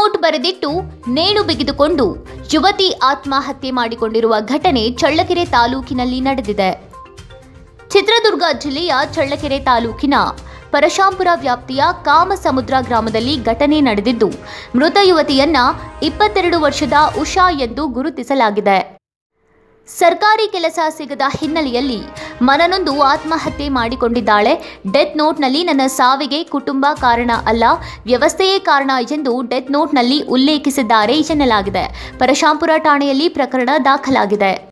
note ಬರೆದಿಟ್ಟು ನೇಣು ಬಿಗಿದುಕೊಂಡು ಯುವತಿ ಆತ್ಮಹತ್ಯೆ ಮಾಡಿಕೊಂಡಿರುವ ಘಟನೆ ಚಳ್ಳಕೆರೆ ತಾಲೂಕಿನಲ್ಲಿ ನಡೆದಿದೆ ಚಿತ್ರದುರ್ಗ ಜಿಲ್ಲೆಯ ಚಳ್ಳಕೆರೆ ತಾಲೂಕಿನ ಪರಶಾಂಪುರ ವ್ಯಾಪ್ತಿಯ ಕಾಮಸಮುದ್ರ ಗ್ರಾಮದಲ್ಲಿ ಘಟನೆ ನಡೆದಿದ್ದು ಮೃತ ಯುವತಿಯನ್ನ ಇಪ್ಪತ್ತೆರಡು ವರ್ಷದ ಉಷಾ ಎಂದು ಗುರುತಿಸಲಾಗಿದೆ ಸರ್ಕಾರಿ ಕೆಲಸ ಸಿಗದ ಹಿನ್ನೆಲೆಯಲ್ಲಿ ಮನನೊಂದು ಆತ್ಮಹತ್ಯೆ ಮಾಡಿಕೊಂಡಿದ್ದಾಳೆ ಡೆತ್ ನೋಟ್ನಲ್ಲಿ ನನ್ನ ಸಾವಿಗೆ ಕುಟುಂಬ ಕಾರಣ ಅಲ್ಲ ವ್ಯವಸ್ಥೆಯೇ ಕಾರಣ ಎಂದು ಡೆತ್ ನೋಟ್ನಲ್ಲಿ ಉಲ್ಲೇಖಿಸಿದ್ದಾರೆ ಎನ್ನಲಾಗಿದೆ ಪರಶಾಂಪುರ ಠಾಣೆಯಲ್ಲಿ ಪ್ರಕರಣ ದಾಖಲಾಗಿದೆ